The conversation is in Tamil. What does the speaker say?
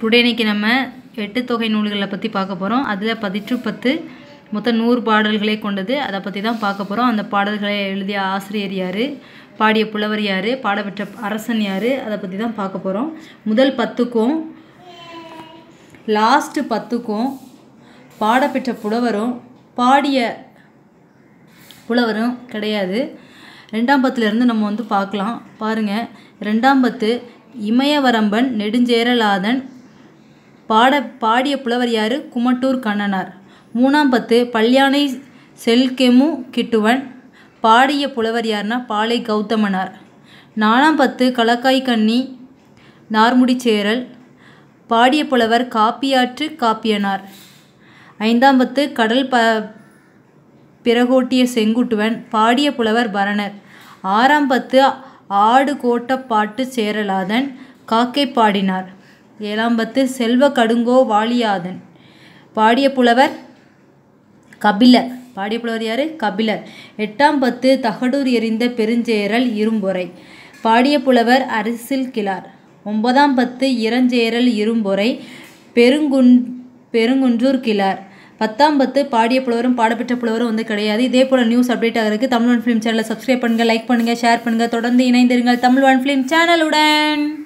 டுடே இன்னைக்கு நம்ம எட்டு தொகை நூல்களை பற்றி பார்க்க போகிறோம் அதில் பதிற்று பத்து மொத்தம் நூறு பாடல்களை கொண்டது அதை பற்றி தான் பார்க்க போகிறோம் அந்த பாடல்களை எழுதிய ஆசிரியர் யார் பாடிய புலவர் யார் பாடப்பெற்ற அரசன் யார் அதை பற்றி தான் பார்க்க போகிறோம் முதல் பத்துக்கும் லாஸ்ட்டு பத்துக்கும் பாடப்பெற்ற புலவரும் பாடிய புலவரும் கிடையாது ரெண்டாம் பத்துலேருந்து நம்ம வந்து பார்க்கலாம் பாருங்கள் ரெண்டாம் பத்து இமயவரம்பன் நெடுஞ்சேரலாதன் பாட பாடிய புலவர் யார் குமட்டூர் கண்ணனார் மூணாம் பத்து பல்யானை செல்கெமு கிட்டுவன் பாடிய புலவர் யாருன்னா பாலை கௌதமனார் நாலாம் பத்து களக்காய் கண்ணி நார்முடிச்சேரல் பாடிய புலவர் காப்பியாற்று காப்பியனார் ஐந்தாம் பத்து கடல் ப பிறகோட்டிய செங்குட்டுவன் பாடிய புலவர் பரணர் ஆறாம் பத்து ஆடு கோட்டப்பாட்டு சேரலாதன் காக்கை பாடினார் ஏழாம் பத்து செல்வ கடுங்கோ வாலியாதன் பாடிய புலவர் கபிலர் பாடிய புலவர் யார் கபிலர் எட்டாம் பத்து தகடூர் எறிந்த பெருஞ்சேரல் இரும்பொறை பாடிய புலவர் அரிசில் கிளார் ஒன்பதாம் பத்து இரஞ்சேரல் இரும்பொறை பெருங்குன் பெருங்குன்றூர் கிளார் பத்தாம் பத்து பாடிய புலவரும் பாடப்பெற்ற புலவரும் வந்து கிடையாது இதே போல் நியூஸ் அப்டேட் ஆகிறதுக்கு தமிழ் ஒன் ஃபிலிம் சேனலை சப்ஸ்கிரைப் பண்ணுங்கள் லைக் பண்ணுங்கள் ஷேர் பண்ணுங்கள் தொடர்ந்து இணைந்திருங்கள் தமிழ் ஒன் ஃபிலிம் சேனலுடன்